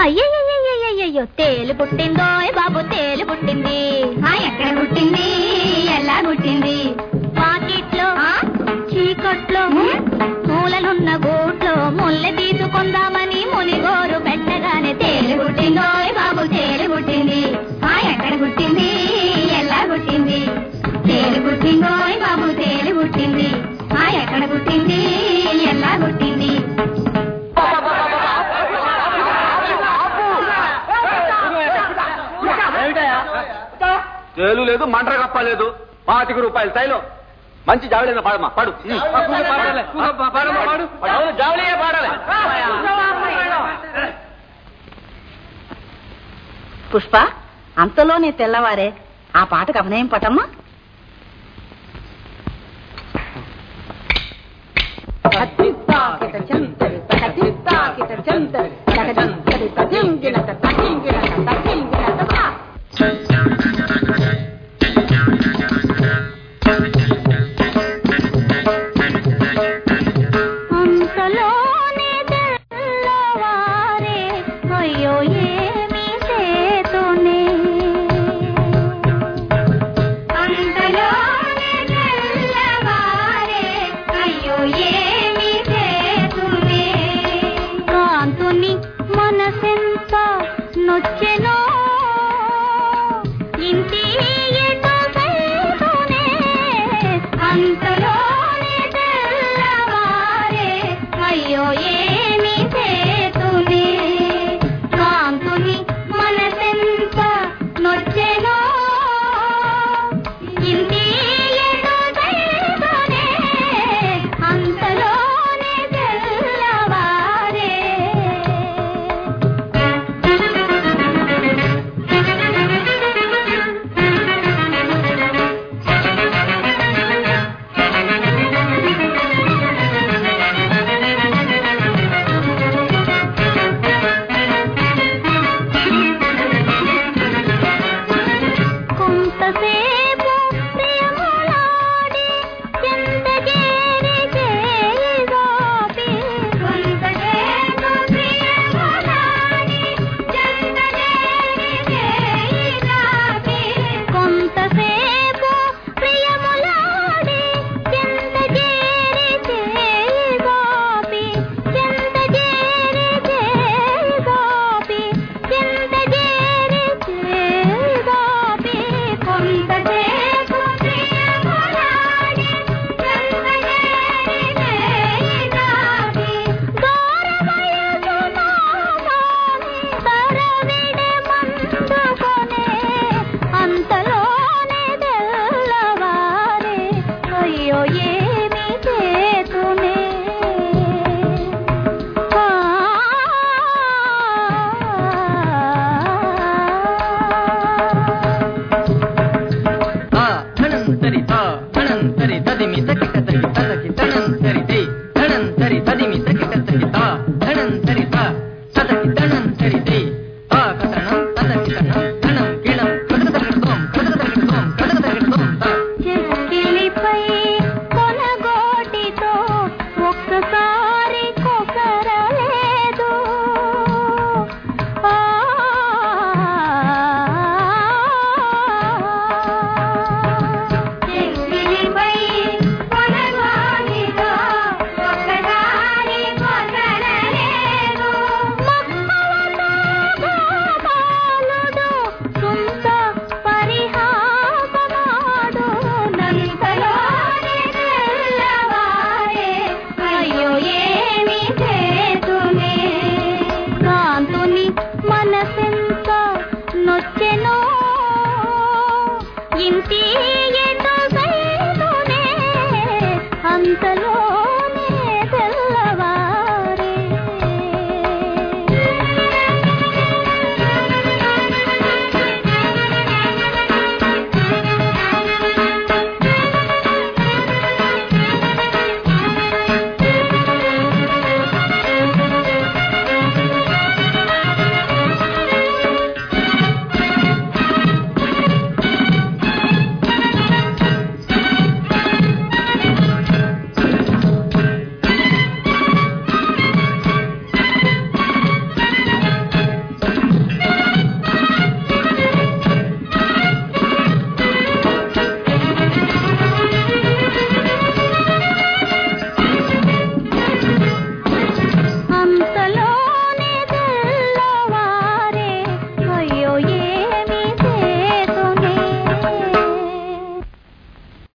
అయ్యయ్యో తేలు పుట్టిందో బాబు తేలు పుట్టింది ఆ ఎక్కడ పుట్టింది ఎలా పుట్టింది పాకెట్లో చీకట్లో మూలలున్న గూట్లో ముల్లె తీసుకుందామని మునిగోరు పెట్టగానే తేలు తేలు పుట్టిందో బాబు తేలు పుట్టింది ఆ ఎక్కడ పుట్టింది ఎలా పుట్టింది తేలు పుట్టిందో బాబు తేలు పుట్టింది ఆ ఎక్కడ పుట్టింది ఎలా పుట్టింది తేలు లేదు మంటర కప్ప లేదు పాతిక రూపాయలు తైలం మంచి జావళీన పాడమ్మా పాడు అవును, జావళీయే పాడాలి పుష్ప అంతలోనే తెల్లవారే ఆ పాటకు అభినయం పటమ్మా అంతలోనే తెల్లవారే అయ్యో ఏమి చేతునే అంతలోనే తెల్లవారే అయ్యో ఏమి చేతునే కాంతుని మనసెంత నొచ్చెనో ఇంటి ఎటు చేతునే అంతలోనే తెల్లవారే అయ్యో ఏమి చేతునే కాంతుని మనసెంత నొచ్చెనో ఇంటి ఎటు చేతునే అంతలోనే తెల్లవారే కొంతసేపు ప్రేమలాడి చింతచేరి చేయిగాపి కొంతసేపు ప్రియములాడి చందనేని చేయిగాపి కొంతసేపు ప్రియములాడి చింతచేరి చేయిగాపి చింతచేరి చేయిగాపి చింతచేరి చేయిగాపి కొంతసేపు ప్రియములాడి చందనేని చేయిగాపి దూరవయసు నామాని తరవిడి మందుకొనే అంతలోనే తెల్లవారే అయ్యో ఏమి చేతునే ఆ ధనంతరి తా ధనంతరి తదిమి తకిట తకి తదకి ధనంతరి దే ధనంతరి తదిమి తకిట తకి తా ధనంతరి తా తదకి ధనంతరి దే